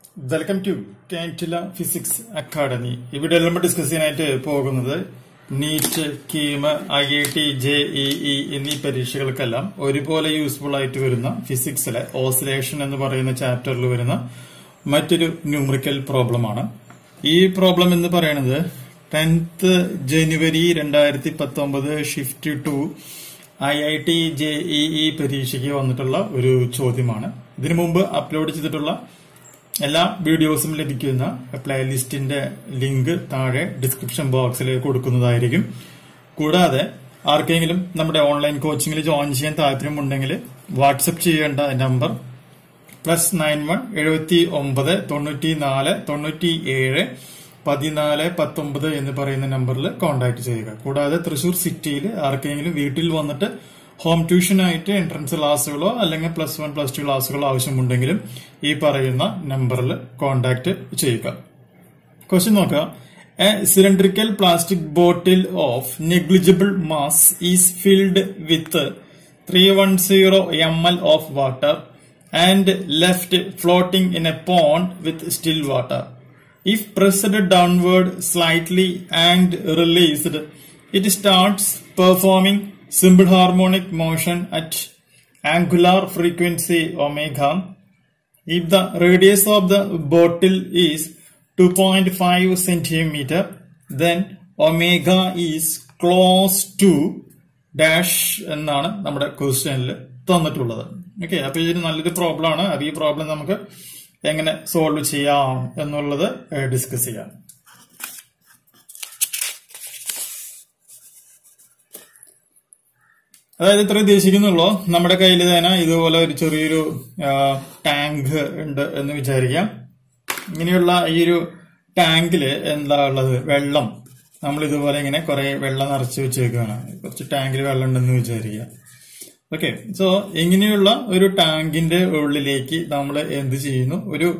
Welcome to Kantila physics academy ഇവിടെ നമ്മൾ discuss ചെയ്യാനായിട്ട് പോകുന്നത് NEET KEAM I I T J E എന്നീ പരീക്ഷകൾക്കെല്ലാം ഒരുപോലെ യൂസ്ഫുൾ ആയിട്ട് വരുന്ന ഫിസിക്സിലെ ഓസിലേഷൻ എന്ന് പറയുന്ന ചാപ്റ്ററിൽ വരുന്ന മറ്റൊരു ന്യൂമറിക്കൽ പ്രോബ്ലമാണ് ഈ പ്രോബ്ലം എന്ന് പറയുന്നത് ടെൻത്ത് ജനുവരി രണ്ടായിരത്തി പത്തൊമ്പത് shift two I I T J E പരീക്ഷയ്ക്ക് വന്നിട്ടുള്ള ഒരു ചോദ്യമാണ് ഇതിനു മുമ്പ് അപ്ലോഡ് ചെയ്തിട്ടുള്ള എല്ലാ വീഡിയോസും ലഭിക്കുന്ന പ്ലേലിസ്റ്റിന്റെ ലിങ്ക് താഴെ ഡിസ്ക്രിപ്ഷൻ ബോക്സിൽ കൊടുക്കുന്നതായിരിക്കും കൂടാതെ ആർക്കെങ്കിലും നമ്മുടെ ഓൺലൈൻ കോച്ചിങ്ങിൽ ജോയിൻ ചെയ്യാൻ താല്പര്യമുണ്ടെങ്കിൽ വാട്സപ്പ് ചെയ്യേണ്ട നമ്പർ പ്ലസ് നയൻ വൺ എഴുപത്തി ഒമ്പത് തൊണ്ണൂറ്റി നാല് തൊണ്ണൂറ്റി ഏഴ് പതിനാല് പത്തൊമ്പത് എന്ന് പറയുന്ന നമ്പറിൽ കോൺടാക്ട് ചെയ്യുക കൂടാതെ തൃശൂർ സിറ്റിയിൽ ആർക്കെങ്കിലും വീട്ടിൽ വന്നിട്ട് ഹോം ട്യൂഷനായിട്ട് എൻട്രൻസ് ക്ലാസ്സുകളോ അല്ലെങ്കിൽ പ്ലസ് വൺ പ്ലസ് ടു ക്ലാസ്സുകളോ ആവശ്യമുണ്ടെങ്കിലും ഈ പറയുന്ന നമ്പറിൽ കോൺടാക്ട് ചെയ്യുക ക്വസ്റ്റ്യൻ നോക്കുക a cylindrical plastic bottle of negligible mass is filled with three one zero M L of water and left floating in a pond with still water If pressed downward slightly and released, it starts performing simple harmonic motion at angular frequency omega. If the radius of the bottle is 2.5 centimeter, then omega is close to dash എന്നാണ് നമ്മുടെ ക്വസ്റ്റ്യനിൽ തന്നിട്ടുള്ളത് okay അപ്പൊ ഇതൊരു നല്ലൊരു problem ആണ് അപ്പൊ ഈ പ്രോബ്ലം നമുക്ക് എങ്ങനെ സോൾവ് ചെയ്യാം എന്നുള്ളത് ഡിസ്കസ് ചെയ്യാം അതായത് ഇത്ര ഉദ്ദേശിക്കുന്നുള്ളൂ നമ്മുടെ കയ്യിൽ തന്നെ ഇതുപോലെ ഒരു ചെറിയൊരു ടാങ്ക് ഉണ്ട് എന്ന് വിചാരിക്കാം ഇങ്ങനെയുള്ള ഈ ഒരു ടാങ്കില് എന്താ ഉള്ളത് വെള്ളം നമ്മൾ ഇതുപോലെ ഇങ്ങനെ കുറെ വെള്ളം നിറച്ച് വെച്ചേക്കുകയാണ് കുറച്ച് ടാങ്കിൽ വെള്ളം ഉണ്ടെന്ന് വിചാരിക്കുക ഓക്കെ സോ ഇങ്ങനെയുള്ള ഒരു ടാങ്കിന്റെ ഉള്ളിലേക്ക് നമ്മൾ എന്ത് ചെയ്യുന്നു ഒരു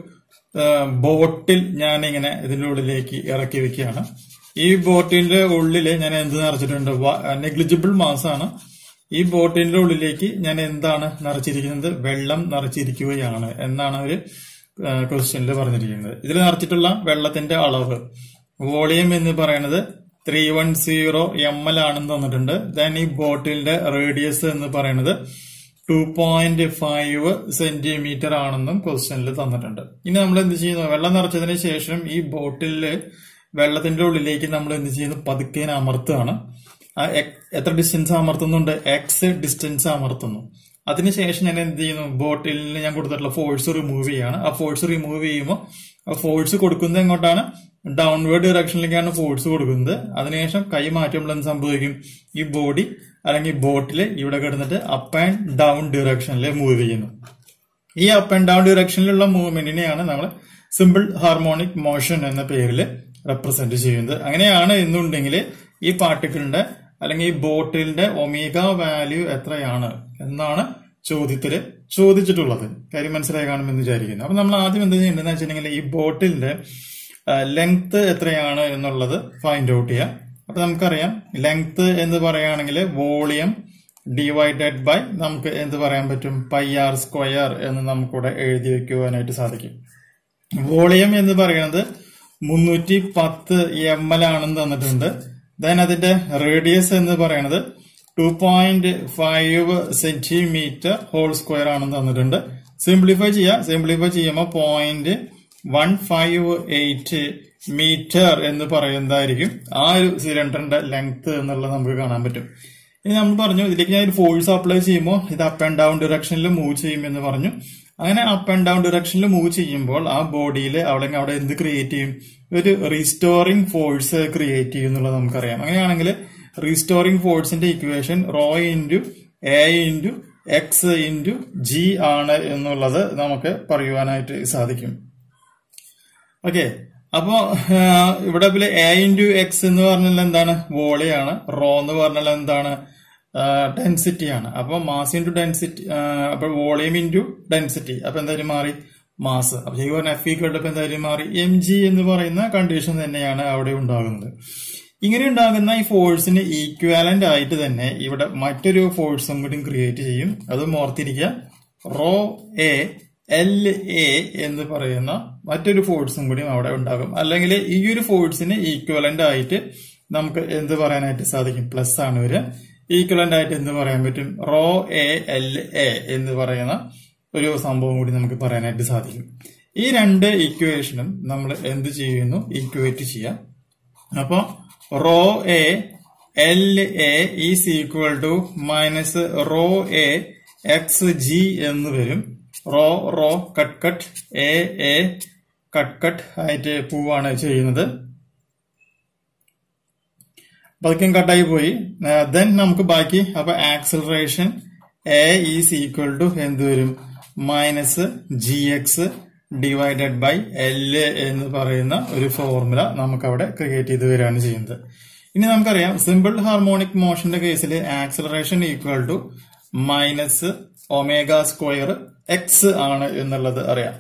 ബോട്ടിൽ ഞാൻ ഇങ്ങനെ ഇതിന്റെ ഉള്ളിലേക്ക് ഇറക്കി വെക്കുകയാണ് ഈ ബോട്ടിന്റെ ഉള്ളില് ഞാൻ എന്ത് നിറച്ചിട്ടുണ്ട് നെഗ്ലിജിബിൾ മാസാണ് ഈ ബോട്ടിന്റെ ഉള്ളിലേക്ക് ഞാൻ എന്താണ് നിറച്ചിരിക്കുന്നത് വെള്ളം നിറച്ചിരിക്കുകയാണ് എന്നാണ് ഒരു ക്വസ്റ്റ്യനിൽ പറഞ്ഞിരിക്കുന്നത് ഇതിൽ നിറച്ചിട്ടുള്ള വെള്ളത്തിന്റെ അളവ് വോളിയം എന്ന് പറയുന്നത് three one zero M L ആണെന്ന് തന്നിട്ടുണ്ട് ദെൻ ഈ ബോട്ടിലിന്റെ റേഡിയസ് എന്ന് പറയുന്നത് ടു പോയിന്റ് ഫൈവ് സെന്റിമീറ്റർ ആണെന്നും ക്വസ്റ്റ്യനിൽ തന്നിട്ടുണ്ട് ഇനി നമ്മൾ എന്ത് ചെയ്യുന്നു വെള്ളം നിറച്ചതിന് ശേഷം ഈ ബോട്ടിലില് വെള്ളത്തിന്റെ ഉള്ളിലേക്ക് നമ്മൾ എന്ത് ചെയ്യുന്നു പതുക്കെ അമർത്തുകയാണ് എത്ര ഡിസ്റ്റൻസ് അമർത്തുന്നുണ്ട് എക്സ് ഡിസ്റ്റൻസ് അമർത്തുന്നു അതിനുശേഷം ഞാൻ എന്ത് ചെയ്യുന്നു ബോട്ടിലിന് ഞാൻ കൊടുത്തിട്ടുള്ള ഫോഴ്സ് റിമൂവ് ചെയ്യാണ് ആ ഫോഴ്സ് റിമൂവ് ചെയ്യുമ്പോൾ ആ ഫോഴ്സ് കൊടുക്കുന്നത് എങ്ങോട്ടാണ് ഡൗൺവേർഡ് ഡയറക്ഷനിലേക്കാണ് ഫോഴ്സ് കൊടുക്കുന്നത് അതിനുശേഷം കൈ മാറ്റുമ്പോൾ എന്ത് സംഭവിക്കും ഈ ബോഡി അല്ലെങ്കിൽ ബോട്ടിൽ ഇവിടെ കിടന്നിട്ട് അപ്പ് ആൻഡ് ഡൗൺ ഡയറക്ഷനിൽ മൂവ് ചെയ്യുന്നു ഈ അപ്പ് ആൻഡ് ഡൗൺ ഡയറക്ഷനിലുള്ള മൂവ്മെന്റിനെയാണ് നമ്മൾ സിമ്പിൾ ഹാർമോണിക് മോഷൻ എന്ന പേരിൽ റെപ്രസെന്റ് ചെയ്യുന്നത് അങ്ങനെയാണ് എന്നുണ്ടെങ്കിൽ ഈ പാർട്ടിക്കിളിന്റെ അല്ലെങ്കിൽ ഈ ബോട്ടിലിന്റെ ഒമേഗ വാല്യൂ എത്രയാണ് എന്നാണ് ചോദ്യത്തിൽ ചോദിച്ചിട്ടുള്ളത് കാര്യം മനസ്സിലായി കാണുമെന്ന് വിചാരിക്കുന്നു അപ്പൊ നമ്മൾ ആദ്യം എന്ത് ചെയ്യേണ്ടതെന്ന് വെച്ചിട്ടുണ്ടെങ്കിൽ ഈ ബോട്ടിലിന്റെ ലെങ്ത് എത്രയാണ് എന്നുള്ളത് ഫൈൻഡ് ഔട്ട് ചെയ്യാം അപ്പൊ നമുക്കറിയാം ലെങ്ത് എന്ന് പറയുകയാണെങ്കിൽ വോളിയം ഡിവൈഡഡ് ബൈ നമുക്ക് എന്ത് പറയാൻ പറ്റും പൈ ആർ സ്ക്വയർ എന്ന് നമുക്കിവിടെ എഴുതി വെക്കുവാനായിട്ട് സാധിക്കും വോളിയം എന്ന് പറയുന്നത് മുന്നൂറ്റി പത്ത് എം എൽ ആണെന്ന് തന്നിട്ടുണ്ട് ദെൻ അതിന്റെ റേഡിയസ് എന്ന് പറയുന്നത് two point five centimetre whole square ആണെന്ന് തന്നിട്ടുണ്ട് സിംപ്ലിഫൈ ചെയ്യാം സിംപ്ലിഫൈ ചെയ്യുമ്പോൾ point one five eight metre എന്ന് പറയുന്നതായിരിക്കും ആ ഒരു സിലിണ്ടറിന്റെ ലെങ്ത് എന്നുള്ളത് നമുക്ക് കാണാൻ പറ്റും ഇനി നമ്മൾ പറഞ്ഞു ഇതിലേക്ക് ഞാൻ ഒരു ഫോഴ്സ് അപ്ലൈ ചെയ്യുമ്പോൾ ഇത് അപ്പ് ആൻഡ് ഡൗൺ ഡിറക്ഷനിൽ മൂവ് ചെയ്യും എന്ന് പറഞ്ഞു അങ്ങനെ അപ്പ് ആൻഡ് ഡൗൺ ഡിറക്ഷനിൽ മൂവ് ചെയ്യുമ്പോൾ ആ ബോഡിയിൽ അവിടെ അവിടെ എന്ത് ക്രിയേറ്റ് ചെയ്യും ഒരു റീസ്റ്റോറിംഗ് ഫോഴ്സ് ക്രിയേറ്റ് ചെയ്യും എന്നുള്ളത് നമുക്കറിയാം അങ്ങനെയാണെങ്കിൽ റീസ്റ്റോറിംഗ് ഫോഴ്സിന്റെ equation rho into A into X into G ആണ് എന്നുള്ളത് നമുക്ക് പറയുവാനായിട്ട് സാധിക്കും ഓക്കെ അപ്പോ ഇവിടെ പിന്നെ എ ഇൻറ്റു എക്സ് എന്ന് പറഞ്ഞാൽ എന്താണ് വോളിയാണ് റോ എന്ന് പറഞ്ഞാൽ എന്താണ് ഡെൻസിറ്റി ആണ് അപ്പൊ മാസ് ഇൻറ്റു ഡെൻസിറ്റി അപ്പൊ വോളിയം ഇൻറ്റു ഡെൻസിറ്റി അപ്പൊ എന്തായാലും മാറി മാസ് അപ്പൊ ഈ പറഞ്ഞ എഫ് ഈക്വൽ ടു എന്തായാലും മാറി എം ജി എന്ന് പറയുന്ന കണ്ടീഷൻ തന്നെയാണ് അവിടെ ഉണ്ടാകുന്നത് ഇങ്ങനെ ഉണ്ടാകുന്ന ഈ ഫോഴ്സിന് ഈക്വാലന്റ് ആയിട്ട് തന്നെ ഇവിടെ മറ്റൊരു ഫോഴ്സും കൂടി ക്രിയേറ്റ് ചെയ്യും അത് ഓർത്തിരിക്കുക റോ എ എൽ എ എന്ന് പറയുന്ന മറ്റൊരു ഫോഴ്സും കൂടി അവിടെ ഉണ്ടാകും അല്ലെങ്കിൽ ഈ ഒരു ഫോഴ്സിന് ഈക്വലന്റ് ആയിട്ട് നമുക്ക് എന്ത് പറയാനായിട്ട് സാധിക്കും പ്ലസ് ആണ് വരിക ഈക്വലന്റ് ആയിട്ട് എന്ത് പറയാൻ പറ്റും റോ എ എൽ എ എന്ന് പറയുന്ന ഒരു സംഭവം കൂടി നമുക്ക് പറയാനായിട്ട് സാധിക്കും ഈ രണ്ട് ഈക്വേഷനും നമ്മൾ എന്ത് ചെയ്യുന്നു ഈക്വേറ്റ് ചെയ്യാം അപ്പൊ rho A L A is equal to minus rho A X G എന്ന് വരും rho rho cut cut A A cut cut ആയിട്ട് പോവാണ് ചെയ്യുന്നത് പതുക്കം കട്ടായി പോയി ദെൻ നമുക്ക് ബാക്കി അപ്പൊ acceleration A is equal to എന്ത് വരും minus G X divided by L എന്ന് പറയുന്ന ഒരു ഫോർമുല നമുക്ക് അവിടെ ക്രിയേറ്റ് ചെയ്ത് വരികയാണ് ചെയ്യുന്നത് ഇനി നമുക്കറിയാം സിമ്പിൾ ഹാർമോണിക് മോഷന്റെ കേസിൽ acceleration equal to minus omega square X ആണ് എന്നുള്ളത് അറിയാം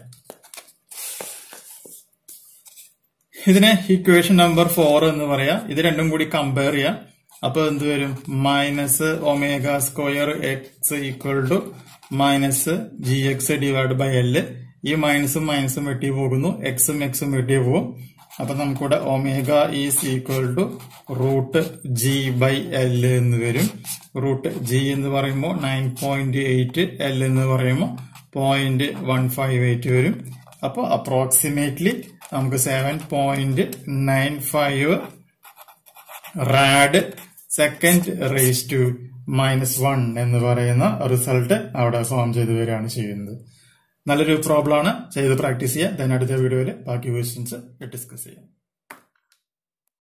ഇതിനെ ഇക്വേഷൻ നമ്പർ ഫോർ എന്ന് പറയാം ഇത് രണ്ടും കൂടി കമ്പയർ ചെയ്യാം അപ്പൊ എന്ത് വരും minus omega square X equal to minus G X divide by L ഈ മൈനസും മൈനസും വെട്ടി പോകുന്നു എക്സും എക്സും വെട്ടി പോകും അപ്പൊ നമുക്കിവിടെ omega is equal to root G by L എന്ന് വരും റൂട്ട് ജി എന്ന് പറയുമ്പോൾ നയൻ പോയിന്റ് എയ്റ്റ് എൽ എന്ന് പറയുമ്പോൾ പോയിന്റ് വൺ ഫൈവ് എയ്റ്റ് വരും അപ്പോൾ അപ്രോക്സിമേറ്റ്ലി നമുക്ക് seven point nine five rad second raise to minus one എന്ന് പറയുന്ന റിസൾട്ട് അവിടെ ഫോം ചെയ്ത് വരികയാണ് ചെയ്യുന്നത് നല്ലൊരു പ്രോബ്ലം ആണ് ചെയ്ത് പ്രാക്ടീസ് ചെയ്യുക ദെൻ അടുത്ത വീഡിയോയിൽ ബാക്കി ക്വസ്റ്റ്യൻസ് ഡിസ്കസ് ചെയ്യാം